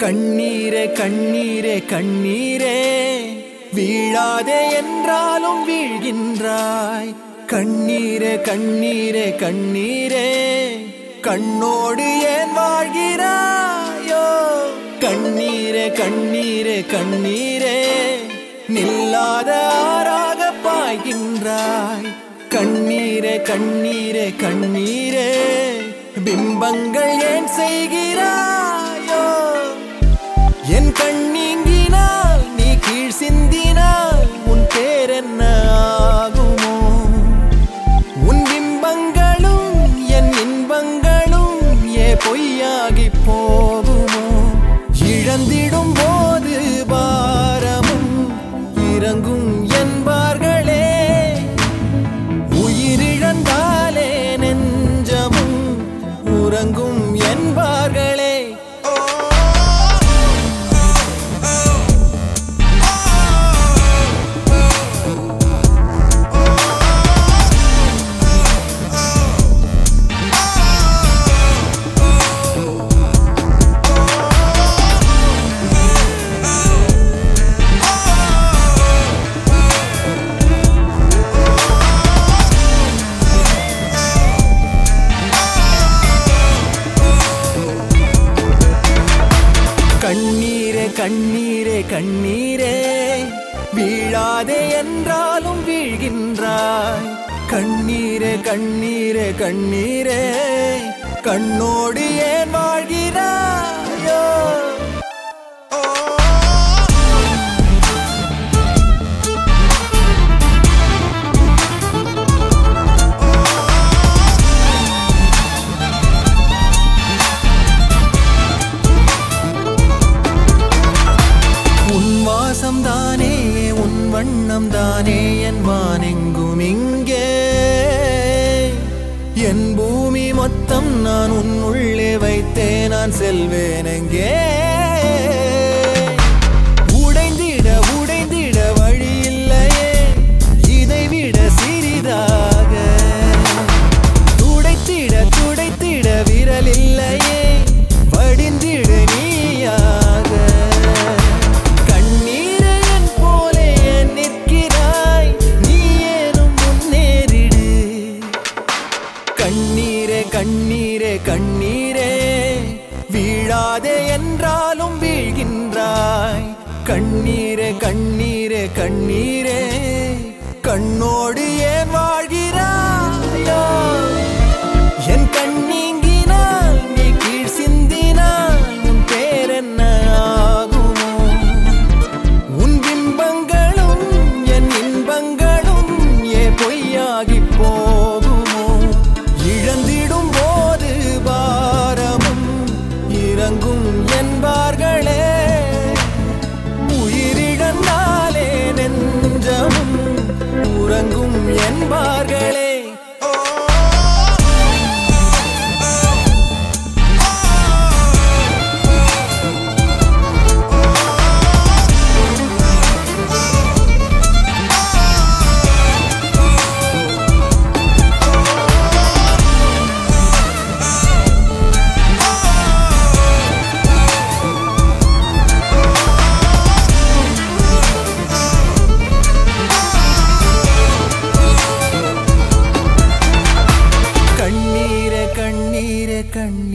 கண்ணீரே கண்ணீரே கண்ணீரே வீழாதே என்றாலும் வீழ்கின்றாய் கண்ணீரே கண்ணீரே கண்ணீரே கண்ணோடு ஏன் வாழ்கிறாயோ கண்ணீரே கண்ணீரே கண்ணீரே நில்லாத ஆறாக பாய்கின்றாய் கண்ணீரே கண்ணீரே கண்ணீரே பிம்பங்கள் ஏன் செய்கிறாயோ என் கண்ணீங்கினால் நீ கீழ் சிந்தினால் உன் பேர் என்ன ஆகுமோ உன் பிம்பங்களும் என் இன்பங்களும் ஏ பொய்யாகி போகுமோ இழந்திடும் போது பாரமும் இறங்கும் என்பார்களே உயிரிழந்தாலே நெஞ்சமும் உறங்கும் என்பார்களே கண்ணீரே கண்ணீரே கண்ணீரே வீழாதே என்றாலும் வீழ்கின்றாய் கண்ணீரே கண்ணீரே கண்ணீரே கண்ணோடு ஏன் வாழ்கிறாயோ உன் வாசம் தானே உன் வண்ணம் தானே என் வானெங்கும் இங்கே என் பூமி மொத்தம் நான் உன் உள்ளே வைத்தே நான் செல்வேன் எங்கே உடைந்திட உடைந்திட வழி இல்லையே இதைவிட சிறிதாக துடைத்திட துடைத்திட விரல் இல்லையே வடிந்திடு நீயாக கண்ணீரை என் போலே ஏன் நிற்கிறாய் நீ ஏனும் முன்னேறிடு கண்ணீரே கண்ணீரே கண்ணீரே வீழாதே என்றாலும் வீழ்கின்றாய் கண்ணீரே கண்ணீரே கண்ணீரே கண்ணோடு ஏன் வாழ்கிறாயோ என் கண்ணீங்கினால் நீ கீழ் சிந்தினால் உன் பேர் என்ன ஆகுமோ உன் பிம்பங்களும் என் இன்பங்களும் ஏ பொய்யாகி போகுமோ இழந்திடும் போது பாரமும் இறங்கும் என்பார்களே உயிரிழந்தாலே நெஞ்சமும் உறங்கும் என்பார்களே கண்ணீரே கண்ணீரே கண்ணீரே